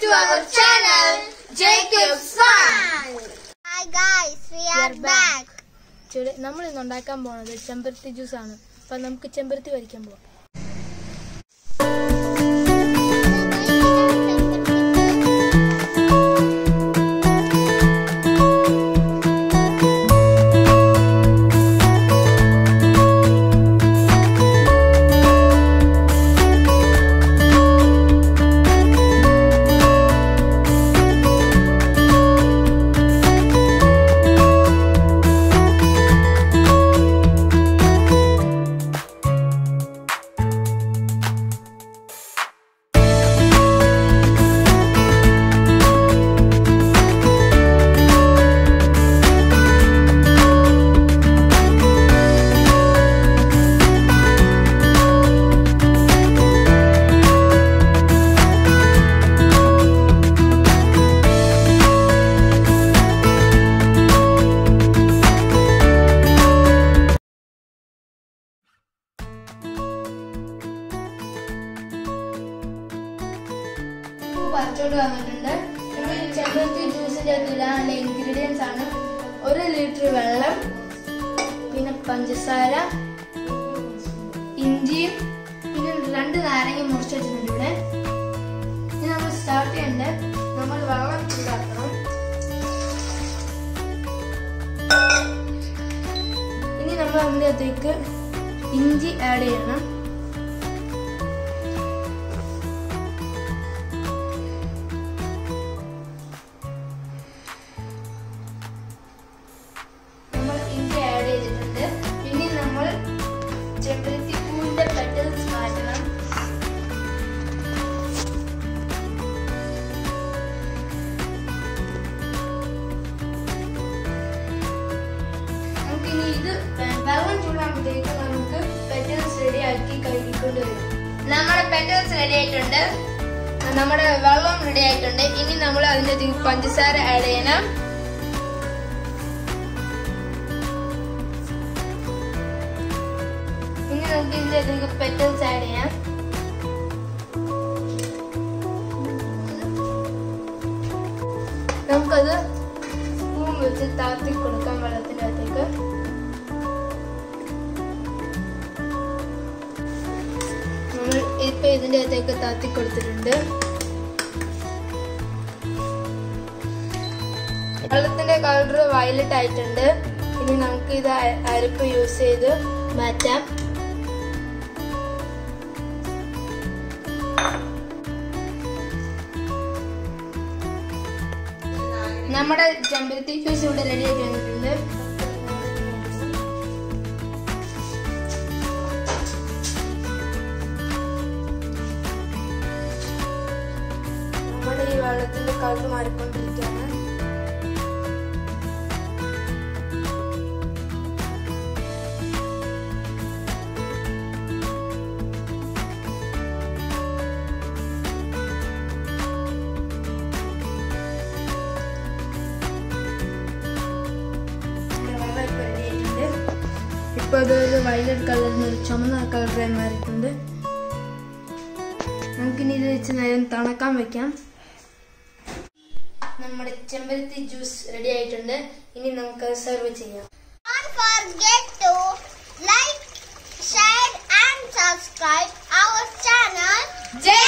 to our channel, Jacob's Fun. Hi guys, we are are back. ചുടി നമ്മൾ ഇന്ന് ഉണ്ടാക്കാൻ പോകുന്നത് ചെമ്പരത്തി ജ്യൂസ് ആണ് അപ്പൊ നമുക്ക് ചെമ്പരത്തി വരിക്കാൻ പോവാം പറിച്ചോണ്ട് വന്നിട്ടുണ്ട് ഇനി ചെമ്പരത്തി ജ്യൂസിന്റെ ഇടാനുള്ള ഇൻഗ്രീഡിയൻസ് ആണ് ഒരു ലിറ്റർ വെള്ളം പിന്നെ പഞ്ചസാര ഇഞ്ചിയും പിന്നെ രണ്ട് നാരങ്ങ മുറിച്ച് വെച്ചിട്ടുണ്ട് ഇവിടെ ഇനി നമ്മൾ സ്റ്റാർട്ട് ചെയ്യണ്ടേ നമ്മൾ വെള്ളം ചൂടാക്കണം ഇനി നമ്മൾ അതിൻ്റെ അകത്തേക്ക് ഇഞ്ചി ആഡ് ചെയ്യണം നമ്മൾ ഇഞ്ചി ആഡ് ചെയ്തിട്ടുണ്ട് ഇനി നമ്മൾ ചെമ്പരത്തി പൂവിന്റെ പെറ്റൽസ് മാറ്റണം നമുക്കിനി ഇത് വെള്ളം ചൂടാകുമ്പോഴത്തേക്ക് നമുക്ക് പെറ്റൽസ് റെഡി ആക്കി കഴുകിക്കൊണ്ട് വരും നമ്മുടെ പെറ്റൽസ് റെഡി ആയിട്ടുണ്ട് നമ്മുടെ വെള്ളം റെഡി ആയിട്ടുണ്ട് ഇനി നമ്മൾ അതിന്റെ അകത്തേക്ക് പഞ്ചസാര ആഡ് ചെയ്യണം ഇനി നമുക്ക് ഇതിന്റെ അകത്തേക്ക് പെറ്റൽസ് ആഡ് ചെയ്യാം നമുക്കത് സ്പൂൺ വെച്ച് താത്തി കൊടുക്കാം വെള്ളത്തിന്റെ അകത്തേക്ക് നമ്മൾ ഇപ്പൊ ഇതിന്റെ അകത്തേക്ക് താത്തി കൊടുത്തിട്ടുണ്ട് വെള്ളത്തിന്റെ കളർ വയലറ്റ് ആയിട്ടുണ്ട് ഇനി നമുക്ക് ഇത് അ- അരപ്പ് യൂസ് ചെയ്ത് മാറ്റാം നമ്മുടെ ചെമ്പരത്തി ജ്യൂസ് ഇവിടെ റെഡി ആയിട്ട് വന്നിട്ടുണ്ട് നമ്മുടെ ഈ വെള്ളത്തിന്റെ കളർ മാറിക്കൊണ്ടിരിക്കുകയാണ് നമ്മുടെ വെള്ളം ഇപ്പൊ ready ആയിട്ടുണ്ട്. ഇപ്പൊ അത് ഒരു വയലറ്റ് കളറിന് ഒരു ചുമന്ന കളറായി മാറിയിട്ടുണ്ട് നമുക്കിനി ഇത് വെച്ച് നേരം തണുക്കാൻ വെക്കാം നമ്മുടെ ചെമ്പരത്തി ജ്യൂസ് റെഡി ആയിട്ടുണ്ട് ഇനി നമുക്ക് സെർവ് ചെയ്യാം Don't forget to like, share and subscribe our channel. Jai